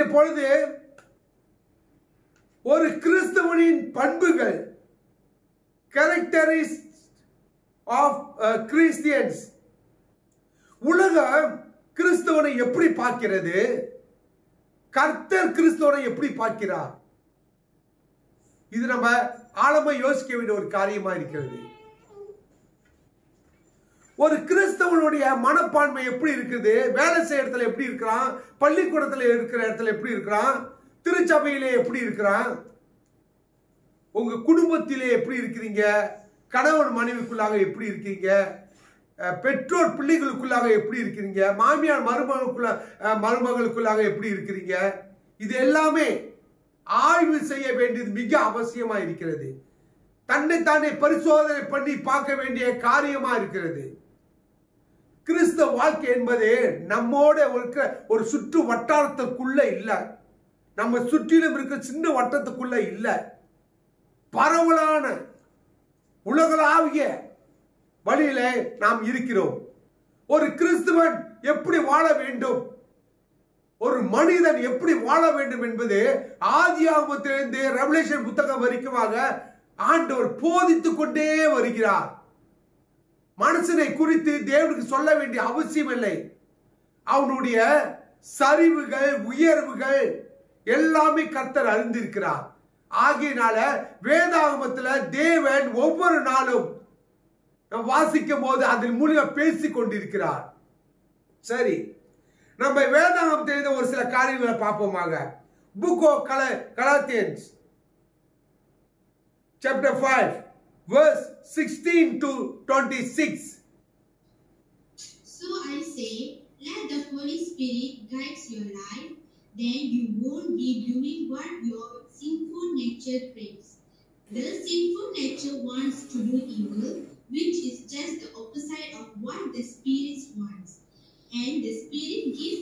பொழுது ஒரு கிறிஸ்தவனின் பண்புகள் கேரக்டரிஸ்ட் ஆஃப் கிறிஸ்டியன்ஸ் உலகம் கிறிஸ்தவனை எப்படி பார்க்கிறது கர்த்தர் கிறிஸ்தவனை எப்படி பார்க்கிறார் இது நம்ம ஆழமா யோசிக்க வேண்டிய ஒரு காரியமா இருக்கிறது ஒரு கிறிஸ்தவனுடைய மனப்பான்மை எப்படி இருக்குது வேலை செய்யற இடத்துல எப்படி இருக்கிறான் பள்ளிக்கூடத்துல இருக்கிற இடத்துல எப்படி இருக்கிறான் திருச்சபையிலே எப்படி இருக்கிறான் உங்க குடும்பத்திலே எப்படி இருக்கிறீங்க கணவன் மனைவிக்குள்ளாக எப்படி இருக்கீங்க அஹ், பெற்றோர் பிள்ளைகளுக்குள்ளாக எப்படி இருக்கிறீங்க மாமியார் மருமகளுக்குள்ள அஹ், மருமகளுக்குள்ளாக எப்படி இருக்கிறீங்க இது எல்லாமே ஆய்வு செய்ய வேண்டியது மிக அவசியமா இருக்கிறது தன்னை தானே பரிசோதனை பண்ணி பார்க்க வேண்டிய காரியமா இருக்கிறது கிறிஸ்தவ வாழ்க்கை என்பது நம்மோட இருக்கிற ஒரு சுற்று வட்டாரத்துக்குள்ள இல்ல நம்ம சுற்றிலும் இருக்கிற சின்ன வட்டத்துக்குள்ள இல்ல பரவலான உலகளாவிய வழியில நாம் இருக்கிறோம் ஒரு கிறிஸ்துவன் எப்படி வாழ வேண்டும் ஒரு மனிதன் எப்படி வாழ வேண்டும் என்பது ஆதியாகமத்திலிருந்து ரெவலேஷன் புத்தகம் வரைக்குமாக ஆண்டவர் போதித்துக் கொண்டே வருகிறார் மனுஷனை குறித்து தேவனுக்கு சொல்ல வேண்டிய அவசியம் இல்லை அவனுடைய சரிவுகள் உயர்வுகள் எல்லாமே கர்த்தர் அறிந்திருக்கிறார் ஆகையினால வேதாகமத்துல தேவன் ஒவ்வொரு நாளும் நாம் வாசிக்கும் போது அதன் மூலியம் பேசிக் கொண்டிருக்கிறார் சரி நம்ம வேதாகம் தெரிந்த ஒரு சில காரியங்களை பார்ப்போமாக புக் ஆஃப் கல கலாத்தியன்ஸ் chapter 5 verse 16 to 26 So I say, let the Holy Spirit guide your life, then you won't be doing what your sinful nature craves. The sinful nature wants to do evil, which is just the opposite of what the Spirit wants. And the Spirit gives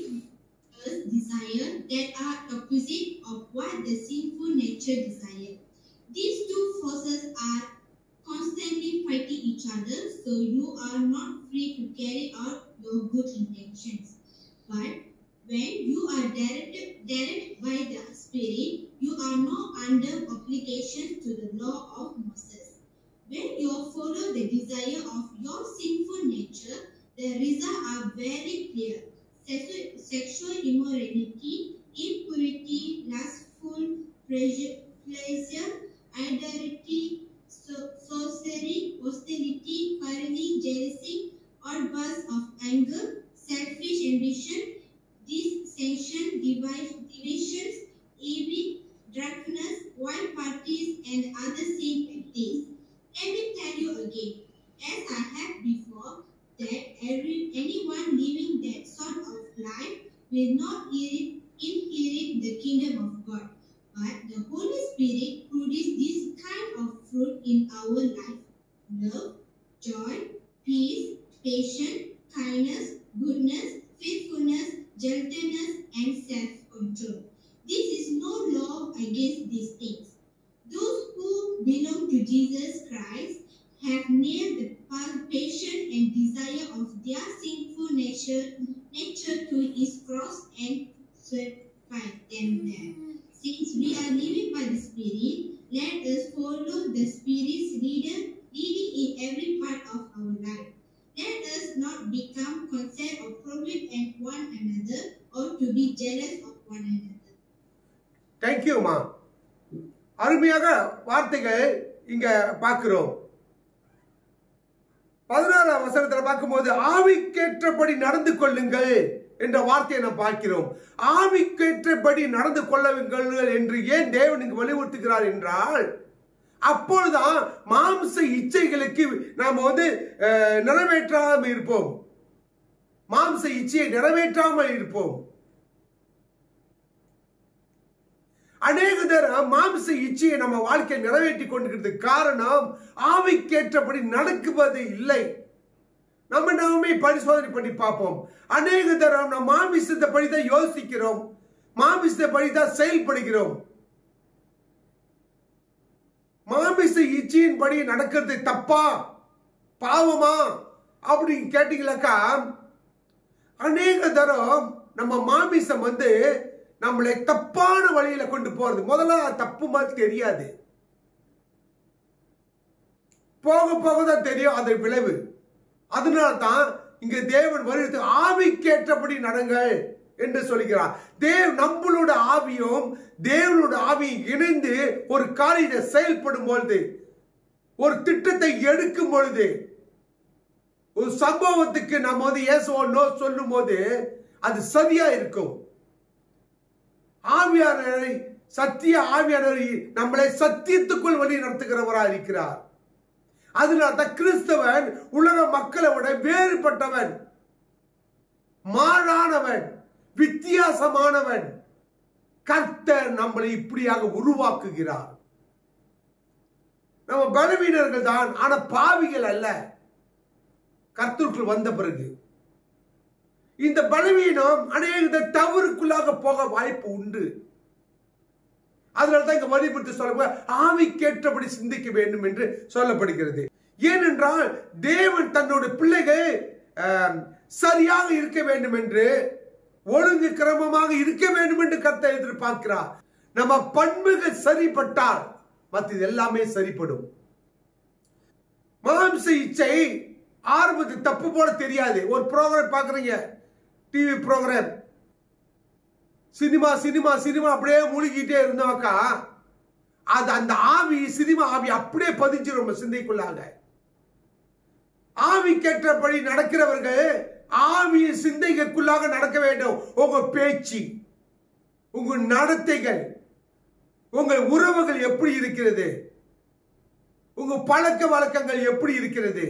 us desire that are opposite of what the sinful nature desires. These two forces are constantly fighting each other, so you are not free to carry out your good intentions. But when you are directed, directed by the Spirit, you are no under obligation to the law of Moses. When you follow the desire of your sinful nature, the results are very clear. Sexu- Sexual immorality, impurity, lustful pleasure, pleasure idolatry, so- sorcery, hostility, quarreling, jealousy, outbursts of anger, selfish ambition, dissension, divi- divisions, envy, drunkenness, wild parties, and other sin practices. Let me tell you again, as I have before, that every anyone living that sort of life will not inherit, inherit the kingdom of God. But the Holy Spirit produces this kind of fruit in our life love, joy, peace, patience, kindness, goodness, faithfulness, gentleness, and self control. This is no law against these things. Those who belong to Jesus Christ have nailed the pa- passion and desire of their sinful nature, nature to his cross and crucified them there. Since we are living by the Spirit, let us follow the Spirit's leader, leading in every part of our life. Let us not become concerned or problem at one another or to be jealous of one another. தேங்க்யூமா அருமையாக வார்த்தைகள் இங்க பார்க்கிறோம் பதினாறாம் வசனத்துல பார்க்கும்போது ஆவிக்கேற்றபடி நடந்து கொள்ளுங்கள் என்ற வார்த்தையை நாம் பார்க்கிறோம் ஆவிக்கேற்றபடி நடந்து கொள்ளுங்கள் என்று ஏன் தேவன் இங்கு வலியுறுத்துகிறார் என்றால் அப்பொழுதுதான் மாம்ச இச்சைகளுக்கு நாம் வந்து அஹ், நிறைவேற்றாமல் இருப்போம் மாம்ச இச்சையை நிறைவேற்றாமல் இருப்போம் அநேக தரம் மாம்ச இச்சையை நம்ம வாழ்க்கையை நிறைவேற்றி கொண்டிருக்கிறதுக்கு காரணம் ஆவிக்கேற்றபடி நடக்குவது இல்லை நம்ம நாமே பரிசோதனை பண்ணி பார்ப்போம் அநேக தரம் நம்ம மாமிசத்தை படி தான் யோசிக்கிறோம் மாமிசத்தை படி தான் செயல்படுகிறோம் மாமிச இச்சையின் படி நடக்கிறது தப்பா பாவமா அப்படின்னு கேட்டீங்களாக்கா அநேக தரம் நம்ம மாமிசம் வந்து நம்மளை தப்பான வழியில கொண்டு போறது முதல்ல அது தப்பு மாதிரி தெரியாது போக போக தான் தெரியும் அதன் விளைவு அதனால தான் இங்க தேவன் வருகிறது ஆவிக்கேற்றபடி நடங்கள் என்று சொல்கிறார் தேவ் நம்மளோட ஆவியும் தேவனோட ஆவியும் இணைந்து ஒரு காரியத்தை செயல்படும் பொழுது ஒரு திட்டத்தை எடுக்கும் பொழுது ஒரு சம்பவத்துக்கு நம்ம வந்து ஏசோ நோ சொல்லும் போது அது சரியா இருக்கும் ஆவியானவரை சத்திய ஆவியானவரை நம்மளை சத்தியத்துக்குள் வழி நடத்துகிறவராக இருக்கிறார் அதனால தான் கிறிஸ்தவன் உலக மக்களை விட வேறுபட்டவன் மாறானவன் வித்தியாசமானவன் கர்த்தர் நம்மளை இப்படியாக உருவாக்குகிறார் நம்ம பலவீனர்கள் தான் ஆனா பாவிகள் அல்ல கர்த்தருக்குள் வந்த பிறகு இந்த பலவீனம் அநேக தவறுக்குள்ளாக போக வாய்ப்பு உண்டு அதனால தான் இங்க வழிபட்டு சொல்ல ஆவிக்கேற்றபடி சிந்திக்க வேண்டும் என்று சொல்லப்படுகிறது ஏனென்றால் தேவன் தன்னோட பிள்ளைகள் ஆம், சரியாக இருக்க வேண்டும் என்று ஒழுங்கு கிரமமாக இருக்க வேண்டும் என்று கர்த்தர் எதிர்பார்க்கிறார் நம்ம பண்புகள் சரிப்பட்டால் மற்றது எல்லாமே சரிப்படும் மாம்ச இச்சை ஆரம்பத்துக்கு தப்பு போல தெரியாது ஒரு ப்ரோக்ராம் பார்க்குறீங்க TV program cinema cinema cinema அப்படியே மூழ்கிட்டே இருந்தோக்கா அது அந்த ஆவி சினிமா ஆவி அப்படியே பதிஞ்சிரும் நம்ம சிந்தைக்குள்ளாக ஆவி கேட்டபடி நடக்கிறவர்கள் ஆவிய சிந்தைகளுக்குள்ளாக நடக்க வேண்டும் உங்க பேச்சு உங்க நடத்தைகள் உங்கள் உறவுகள் எப்படி இருக்கிறது உங்க பழக்க வழக்கங்கள் எப்படி இருக்கிறது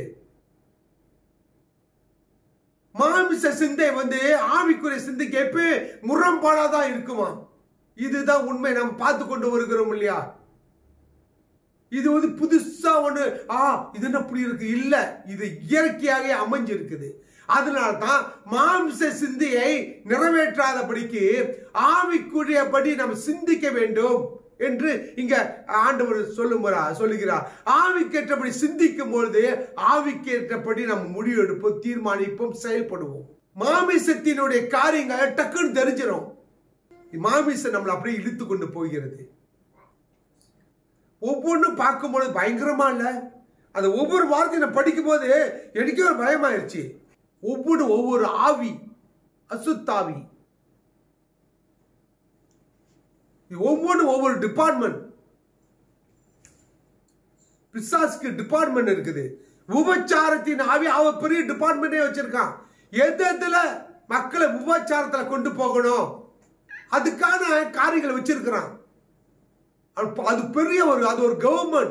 மாமிச சிந்தை வந்து ஆவிக்குரிய சிந்தைக்கு எப்ப முரண்பாடாதான் இருக்குமா இதுதான் உண்மை நம்ம பார்த்து கொண்டு வருகிறோம் இல்லையா இது வந்து புதுசா ஒண்ணு ஆ இது என்ன இப்படி இருக்கு இல்ல இது இயற்கையாகவே அமைஞ்சிருக்குது அதனால தான் மாம்ச சிந்தையை நிறைவேற்றாதபடிக்கு ஆவிக்குரியபடி நம்ம சிந்திக்க வேண்டும் என்று இங்க ஆண்டவர் சொல்லும் சொல்லுகிறார் ஆவிக்கேற்றபடி சிந்திக்கும் பொழுது ஆவிக்கேற்றபடி நம்ம முடிவு எடுப்போம் தீர்மானிப்போம் செயல்படுவோம் மாமிசத்தினுடைய காரியங்கள் டக்குன்னு தெரிஞ்சிடும் மாமிசம் நம்மளை அப்படியே இழுத்து கொண்டு போகிறது ஒவ்வொன்றும் பார்க்கும்போது பயங்கரமா இல்ல அந்த ஒவ்வொரு வார்த்தையும் நான் படிக்கும்போது எனக்கே ஒரு பயமாயிருச்சு ஒவ்வொரு ஒவ்வொரு ஆவி அசுத்தாவி ஒவ்வொன்றும் ஒவ்வொரு டிபார்ட்மெண்ட் பிசாஸ்க்கு டிபார்ட்மெண்ட் இருக்குது உபச்சாரத்தின் ஆவி அவ பெரிய டிபார்ட்மெண்டே வச்சிருக்கான் எந்த இடத்துல மக்களை உபச்சாரத்துல கொண்டு போகணும் அதுக்கான காரியங்களை வச்சிருக்கிறான் அது- அது பெரிய ஒரு அது ஒரு கவர்மெண்ட்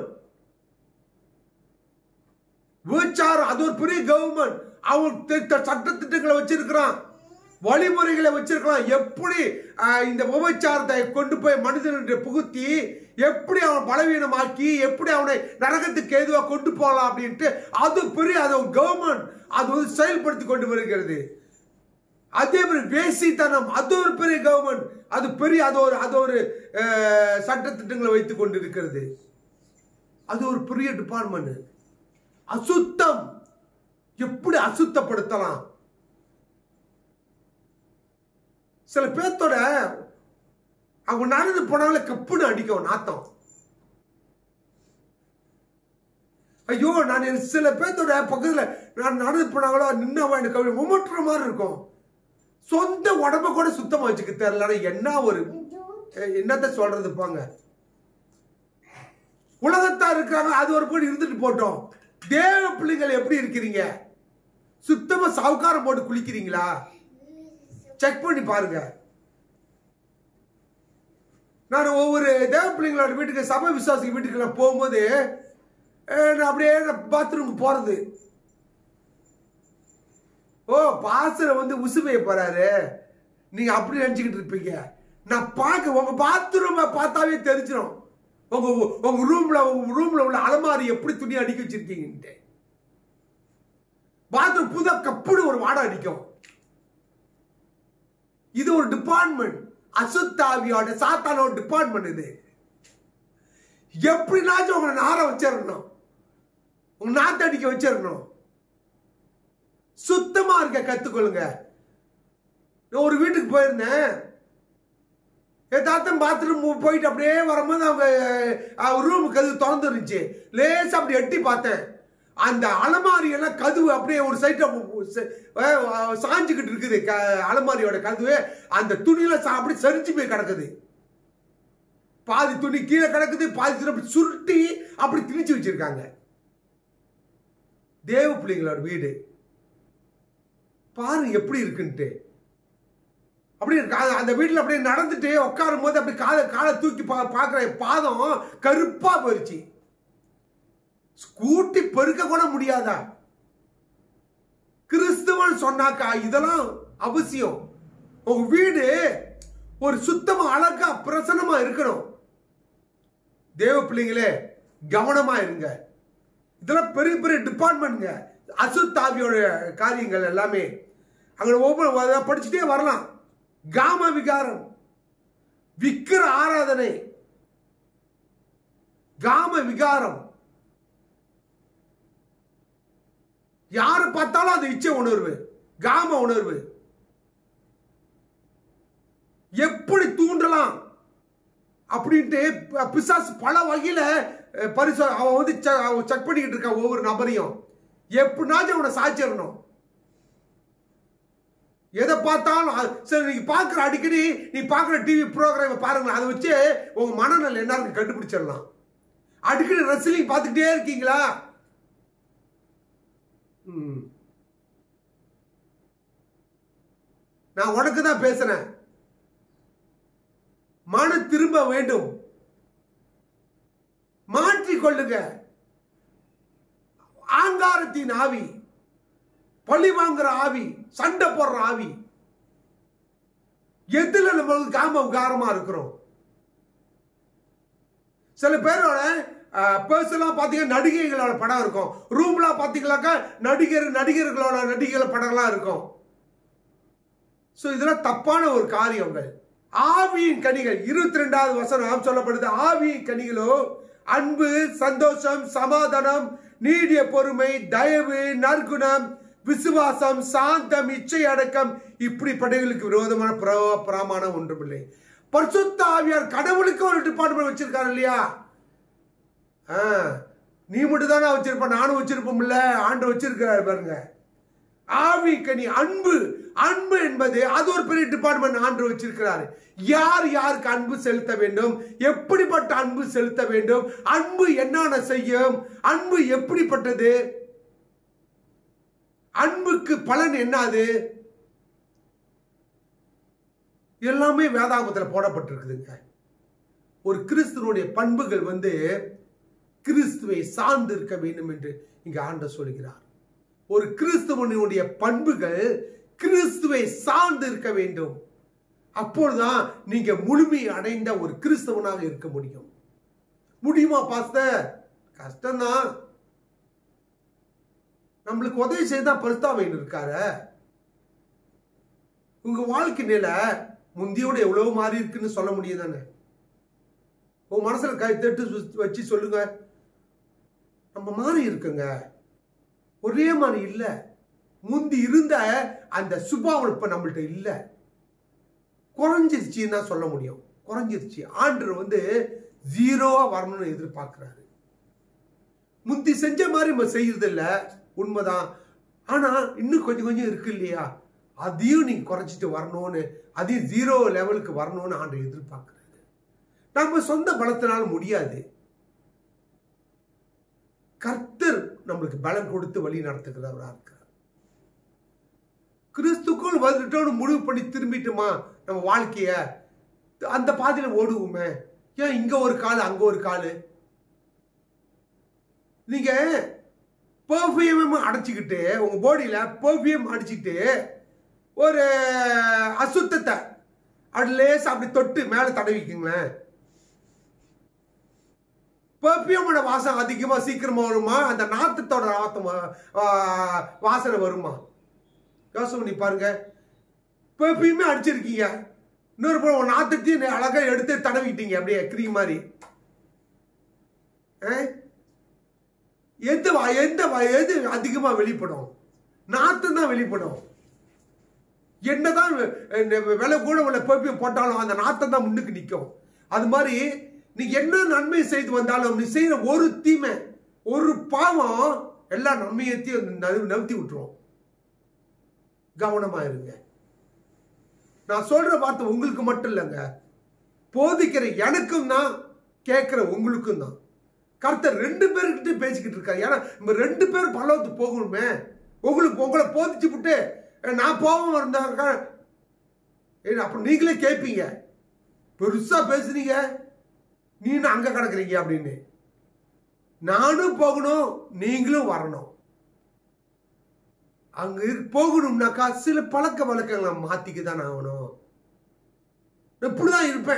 விபச்சாரம் அது ஒரு பெரிய கவர்மெண்ட் அவன் சட்ட திட்டங்களை வச்சிருக்கிறான் வழிமுறைகளை வச்சிருக்கலாம் எப்படி ஆஹ், இந்த விபச்சாரத்தை கொண்டு போய் மனிதனுடைய புகுத்தி எப்படி அவன் பலவீனமாக்கி எப்படி அவனை நரகத்துக்கு ஏதுவா கொண்டு போகலாம் அப்படின்ட்டு அது பெரிய அது ஒரு கவர்மெண்ட் அது வந்து செயல்படுத்தி கொண்டு வருகிறது அதே மாதிரி வேசித்தனம் அது ஒரு பெரிய கவர்மெண்ட் அது பெரிய அது ஒரு அது ஒரு அஹ், சட்டத்திட்டங்களை வைத்துக் கொண்டு இருக்கிறது அது ஒரு பெரிய டிபார்ட்மெண்ட் அசுத்தம் எப்படி அசுத்தப்படுத்தலாம் சில பேர்த்தோட அவங்க நடந்து போனாங்களே கப்புன்னு அடிக்கும் நாத்தம் ஐயோ நான் எனக்கு சில பேர்த்தோட பக்கத்துல நான் நடந்து போனாங்களோ நின்னவா எனக்கு அப்படி உமட்டுற மாதிரி இருக்கும் சொந்த உடம்ப கூட சுத்தமா வச்சுக்க தெரியல என்ன ஒரு அஹ், என்னத்த சொல்றது போங்க உலகத்தார் இருக்காங்க அது ஒரு போய் இருந்துட்டு போட்டோம் தேவ பிள்ளைகள் எப்படி இருக்கிறீங்க சுத்தமா சவுக்காரம் போட்டு குளிக்கிறீங்களா செக் பண்ணி பாருங்க நான் ஒவ்வொரு தேவ பிள்ளைங்களோட வீட்டுக்கு சபை விசுவாசிக்கு வீட்டுக்கு நான் போகும்போது அஹ், நான் அப்படியே பாத்ரூமுக்கு போறது ஓ பாசல வந்து உசுமைய போறாரு நீங்க அப்படி நினைச்சுக்கிட்டு இருப்பீங்க நான் பார்க்க உங்க பாத்ரூம் பார்த்தாவே தெரிஞ்சிடும் உங்க உங்க ரூம்ல உங்க ரூம்ல உள்ள அலமாரி எப்படி துணி அடிக்க வச்சிருக்கீங்கன்ட்டு பாத்ரூம் புத கப்புடு ஒரு வாடை அடிக்கும் இது ஒரு டிபார்ட்மெண்ட் அசுத்தாவியோட சாத்தானோட டிபார்ட்மெண்ட் இது எப்படினாச்சும் உங்களை நார வச்சிடணும் உங்க நாத்தடிக்க வச்சிடணும் சுத்தமா இருக்க கத்துக்கொள்ளுங்க நான் ஒரு வீட்டுக்கு போயிருந்தேன் ஏதாச்சும் பாத்ரூம் போயிட்டு அப்படியே வரும்போது அவங்க ரூம் கதவு திறந்து இருந்துச்சு லேசா அப்படி எட்டி பார்த்தேன் அந்த அலமாரி எல்லாம் கதவு அப்படியே ஒரு சைட்டை சாஞ்சுக்கிட்டு இருக்குது க அலமாரியோட கதவு அந்த துணியில சா- அப்படி சரிஞ்சு போய் கிடக்குது பாதி துணி கீழே கிடக்குது பாதி துணி அப்படி சுருட்டி அப்படி திணிச்சு வச்சிருக்காங்க தேவ பிள்ளைங்களோட வீடு பாருங்க எப்படி இருக்குன்ட்டு அப்படி கா- அந்த வீட்டில் அப்படியே நடந்துட்டு உட்காரும் போது அப்படி காலை காலை தூக்கி பா பார்க்குற பாதம் கருப்பா போயிடுச்சு ஸ்கூட்டி பெருக்க கூட முடியாதா கிறிஸ்துவன் சொன்னாக்கா இதெல்லாம் அவசியம் உங்க வீடு ஒரு சுத்தமா அழகா பிரசன்னமா இருக்கணும் தேவ பிள்ளைங்களே கவனமா இருங்க இதெல்லாம் பெரிய பெரிய டிபார்ட்மெண்ட்ங்க அசுத்தாவியோட காரியங்கள் எல்லாமே அங்க ஒவ்வொரு அதை படிச்சுட்டே வரலாம் காம விகாரம் விக்கிர ஆராதனை காம விகாரம் யாரு பார்த்தாலும் அது இச்சை உணர்வு காம உணர்வு எப்படி தூண்டலாம் அப்படின்ட்டு ப- பிசாசு பல வகையில அஹ், பரிசோ அவன் வந்து செக் பண்ணிக்கிட்டு இருக்கான் ஒவ்வொரு நபரையும் எப்படினாச்சும் அவனை சாய்ச்சிடணும் எதை பார்த்தாலும் அது- சரி நீங்க பார்க்குற அடிக்கடி நீ பார்க்குற டிவி ப்ரோக்ராம் பாருங்க அதை வச்சு உங்க மனநல என்ன இருக்கு கண்டுபிடிச்சிடலாம் அடிக்கடி ரெஸ்லிங் பார்த்துக்கிட்டே இருக்கீங்களா ம். நான் உனக்கு தான் பேசுறேன் மன திரும்ப வேண்டும் மாற்றிக் கொள்ளுங்க ஆங்காரத்தின் ஆவி பழி வாங்குற ஆவி சண்டை போடுற ஆவி எதுல நம்மளுக்கு காம உகாரமா இருக்கிறோம் சில பேரோட பர்சனலாக பார்த்தீங்கன்னா நடிகைகளோட படம் இருக்கும் ரூம்லாம் பார்த்தீங்களாக்கா நடிகர் நடிகர்களோட நடிகைகள படம்லாம் இருக்கும் ஸோ இதெல்லாம் தப்பான ஒரு காரியங்கள் ஆவியின் கனிகள் இருபத்தி ரெண்டாவது வசனம் சொல்லப்படுது ஆவியின் கனிகளோ அன்பு சந்தோஷம் சமாதானம் நீடிய பொறுமை தயவு நற்குணம் விசுவாசம் சாந்தம் இச்சை அடக்கம் இப்படிப்பட்டவர்களுக்கு விரோதமான பிர- பிரமாணம் ஒன்றுமில்லை பரிசுத்த ஆவியார் கடவுளுக்கு ஒரு டிபார்ட்மெண்ட் வச்சிருக்காரு இல்லையா ஆ, நீ மட்டும் தானே வச்சிருப்ப நானும் வச்சிருப்போம்ல ஆண்டு வச்சிருக்கிறாரு பாருங்க ஆவி கனி அன்பு அன்பு என்பது அது ஒரு பெரிய டிபார்ட்மெண்ட் ஆண்டு வச்சிருக்கிறாரு யார் யாருக்கு அன்பு செலுத்த வேண்டும் எப்படிப்பட்ட அன்பு செலுத்த வேண்டும் அன்பு என்னென்ன செய்யும் அன்பு எப்படிப்பட்டது அன்புக்கு பலன் என்னது எல்லாமே வேதாகமத்தில் போடப்பட்டிருக்குதுங்க ஒரு கிறிஸ்துவனுடைய பண்புகள் வந்து கிறிஸ்துவை சார்ந்து இருக்க வேண்டும் என்று இங்க ஆண்டவர் சொல்கிறார் ஒரு கிறிஸ்துவனுடைய பண்புகள் கிறிஸ்துவை சார்ந்து இருக்க வேண்டும் அப்பொழுதுதான் நீங்க முழுமை அடைந்த ஒரு கிறிஸ்தவனாக இருக்க முடியும் முடியுமா பாஸ்டர் கஷ்டம்தான் நம்மளுக்கு உதவி செய்தா பரிஸ்தாவையில் இருக்காரு உங்க வாழ்க்கை நிலை முந்தியோட எவ்வளவு மாறி இருக்குன்னு சொல்ல முடியும் தானே உன் மனசுல கை தட்டு சு- வச்சு சொல்லுங்க நம்ம மாறி இருக்குங்க ஒரே மாதிரி இல்ல முந்தி இருந்த அந்த சுபாவம் இப்ப நம்மள்ட்ட இல்ல குறைஞ்சிருச்சுன்னு தான் சொல்ல முடியும் குறைஞ்சிருச்சு ஆண்டவர் வந்து ஜீரோவா வரணும்னு எதிர்பார்க்கிறாரு முந்தி செஞ்ச மாதிரி நம்ம செய்யறது இல்ல உண்மைதான் ஆனா இன்னும் கொஞ்சம் கொஞ்சம் இருக்கு இல்லையா அதையும் நீங்க குறைச்சிட்டு வரணும்னு அதையும் ஜீரோ லெவலுக்கு வரணும்னு ஆண்டு எதிர்பார்க்கிறாரு நம்ம சொந்த பலத்தினால முடியாது கர்த்தர் நம்மளுக்கு பலம் கொடுத்து வழி நடத்துகிறவரா இருக்கிறார் கிறிஸ்துக்குள் வந்துட்டோம்னு முடிவு பண்ணி திரும்பிட்டோமா நம்ம வாழ்க்கைய அந்த பாதையில ஓடுவோமே ஏன் இங்க ஒரு கால் அங்க ஒரு காலு நீங்க பெர்ஃபியூம் அடைச்சிக்கிட்டு உங்க பாடியில பெர்ஃபியூம் அடிச்சுக்கிட்டு ஒரு அசுத்தத்தை அது லேசா அப்படி தொட்டு மேல தடவிக்குங்களேன் பெர்ஃபியூமோட வாசம் அதிகமா சீக்கிரமா வருமா அந்த நாத்தத்தோட நாத்தம் ஆ, வாசனை வருமா யோசனை பண்ணி பாருங்க பெர்ஃபியூமே அடிச்சிருக்கீங்க இன்னொரு புறம் ஒரு நாத்தத்தையும் அழகா எடுத்து தடவிட்டீங்க அப்படியே க்ரீம் மாதிரி ஆ? எந்த வா- எந்த வா- எது அதிகமா வெளிப்படும் நாத்தம் தான் வெளிப்படும் என்னதான் அஹ், விலை கூட உள்ள பெர்ஃபியூம் போட்டாலும் அந்த நாத்தம் தான் முன்னுக்கு நிற்கும் அது மாதிரி நீ என்ன நன்மை செய்து வந்தாலும் நீ செய்யற ஒரு தீமை ஒரு பாவம் எல்லா நன்மையத்தையும் நவு- நவுத்தி விட்டுரும் கவனமா இருங்க நான் சொல்ற வார்த்தை உங்களுக்கு மட்டும் இல்லைங்க போதிக்கிற எனக்கும் தான் கேட்கிற உங்களுக்கும் தான் கர்த்தர் ரெண்டு பேர்கிட்ட பேசிக்கிட்டு இருக்காரு ஏன்னா நம்ம ரெண்டு பேரும் பல்லவத்துக்கு போகணுமே உங்களுக்கு உங்களை போதிச்சு விட்டு அஹ், நான் போகாம இருந்தாக்க ஏய், அப்புறம் நீங்களே கேட்பீங்க பெருசா பேசுனீங்க நீனும் அங்க கிடக்குறீங்க அப்படின்னு நானும் போகணும் நீங்களும் வரணும் அங்க இரு- போகணும்னாக்கா சில பழக்க வழக்கங்களை மாத்திக்க தான் ஆகணும் நான் இப்படிதான் இருப்பேன்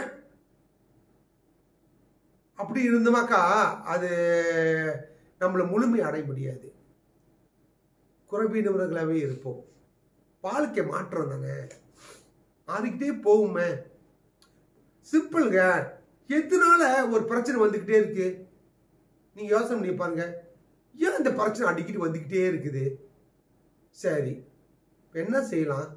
அப்படி இருந்தமாக்கா அது நம்மளை முழுமை அடைய முடியாது குறைபீனவர்களாகவே இருப்போம் வாழ்க்கை மாற்றம் தானே மாறிக்கிட்டே போகுமே சிம்பிள்ங்க எதனால ஒரு பிரச்சனை வந்துக்கிட்டே இருக்கு நீங்க யோசனை பண்ணி பாருங்க ஏன் இந்த பிரச்சனை அடிக்கடி வந்துக்கிட்டே இருக்குது சரி இப்ப என்ன செய்யலாம்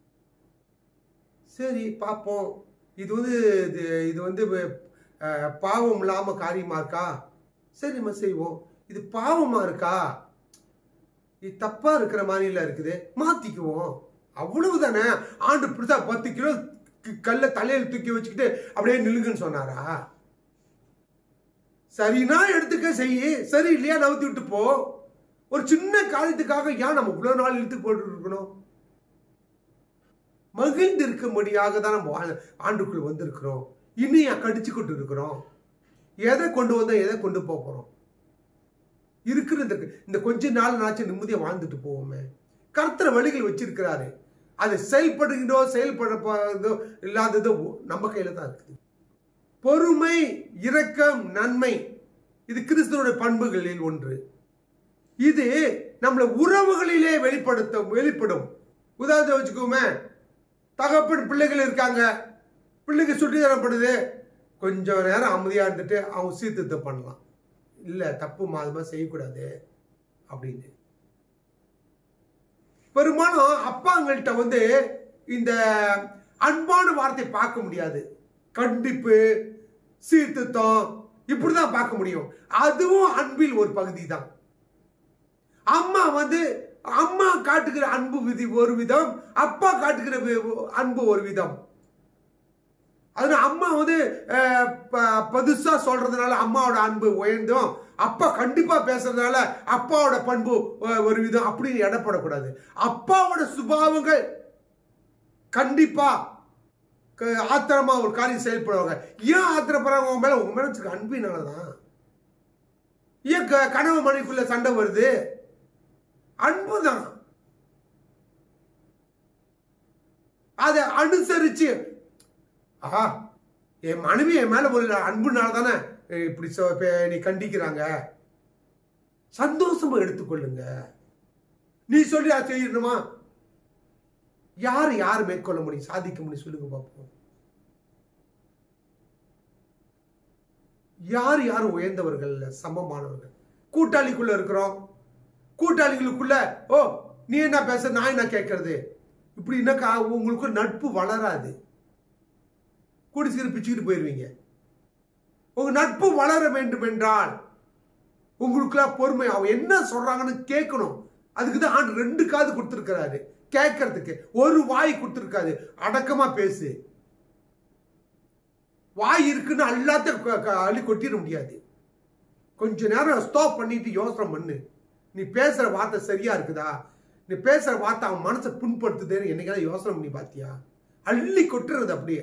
சரி பார்ப்போம் இது வந்து இது இது வந்து அஹ், பாவம் இல்லாம காரியமா இருக்கா சரிம்மா செய்வோம் இது பாவமா இருக்கா இது தப்பா இருக்கிற மாதிரில இருக்குது மாத்திக்குவோம் அவ்வளவுதானே ஆண்டு புதுசா பத்து கிலோ க- கல்ல தலையில தூக்கி வச்சுக்கிட்டு அப்படியே நில்லுங்கன்னு சொன்னாரா சரினா எடுத்துக்க செய்யி சரி இல்லையா நவுத்தி விட்டு போ ஒரு சின்ன காரியத்துக்காக ஏன் நம்ம இவ்வளவு நாள் இழுத்து போட்டு இருக்கணும் மகிழ்ந்து இருக்கும்படியாக தான் நம்ம வாழ்- ஆண்டுக்குள் வந்திருக்கிறோம் இனியா கடிச்சு கொண்டு இருக்கிறோம் எதை கொண்டு வந்தா எதை கொண்டு போக போறோம் இருக்கிற இந்த இந்த கொஞ்ச நாள் நாச்சு நிம்மதியா வாழ்ந்துட்டு போவோமே கர்த்தர் வழிகள் வச்சிருக்கிறாரு அது செயல்படுகிறதோ செயல்படுறதோ இல்லாததோ நம்ம கையில தான் இருக்குது பொறுமை இரக்கம் நன்மை இது கிறிஸ்துவோட பண்புகளில் ஒன்று இது நம்மள உறவுகளிலே வெளிப்படுத்த வெளிப்படும் உதாரணத்தை வச்சுக்கோமே தகப்பன் பிள்ளைகள் இருக்காங்க பிள்ளைங்க சுட்டி தரப்படுது கொஞ்சம் நேரம் அமைதியா இருந்துட்டு அவங்க சீர்திருத்தம் பண்ணலாம் இல்ல தப்பு மாதமா செய்யக்கூடாது அப்படின்னு பெரும்பாலும் அப்பாங்கள்ட்ட வந்து இந்த அன்பான வார்த்தை பார்க்க முடியாது கண்டிப்பு சீர்திருத்தம் இப்படிதான் பார்க்க முடியும் அதுவும் அன்பில் ஒரு பகுதி தான் அம்மா வந்து அம்மா காட்டுகிற அன்பு விதி ஒரு விதம் அப்பா காட்டுகிற வி- அன்பு ஒரு விதம் அதனால அம்மா வந்து அஹ், ப- பதுசா சொல்றதுனால அம்மாவோட அன்பு உயர்ந்தும் அப்பா கண்டிப்பா பேசுறதுனால அப்பாவோட பண்பு அஹ், ஒரு விதம் அப்படின்னு எடப்படக்கூடாது அப்பாவோட சுபாவங்கள் கண்டிப்பா க- ஆத்திரமா ஒரு காரியம் செயல்படுவாங்க ஏன் ஆத்திரப்படுறாங்க உங்க மேல உங்க மேல வச்சுக்க அன்பினாலதான் ஏன் க- கணவன் மனைவிக்குள்ள சண்டை வருது அன்புதான் அதை அனுசரிச்சு ஆஹா என் மனைவி என் மேல ஒரு அன்புனால தானே இப்படி சொ- இப்ப நீ கண்டிக்கிறாங்க சந்தோஷமா எடுத்துக்கொள்ளுங்க நீ சொல்லி அதை செய்யணுமா யார் யார் மேற்கொள்ள முடியும் சாதிக்க முடியும் சொல்லுங்க பார்ப்போம் யார் யார் உயர்ந்தவர்கள் சமமானவர்கள் கூட்டாளிக்குள்ள இருக்கிறோம் கூட்டாளிகளுக்குள்ள ஓ நீ என்ன பேச நான் என்ன கேட்கறது இப்படின்னாக்கா உங்களுக்கு நட்பு வளராது கூடி சீர் பிச்சுக்கிட்டு போயிருவீங்க உங்க நட்பு வளர வேண்டும் என்றால் உங்களுக்குலாம் பொறுமை அவன் என்ன சொல்றாங்கன்னு கேட்கணும் அதுக்கு தான் ஆண்டு ரெண்டு காது கொடுத்துருக்கிறாரு கேட்கறதுக்கு ஒரு வாய் கொடுத்துருக்காது அடக்கமா பேசு வாய் இருக்குன்னு எல்லாத்தையும் க- க- அள்ளி கொட்டிட முடியாது கொஞ்ச நேரம் ஸ்டாப் பண்ணிட்டு யோசனை பண்ணு நீ பேசுற வார்த்தை சரியா இருக்குதா நீ பேசுற வார்த்தை அவன் மனசை புண்படுத்துதேன்னு என்னைக்காவது யோசனை பண்ணி பாத்தியா அள்ளி கொட்டுறது அப்படியே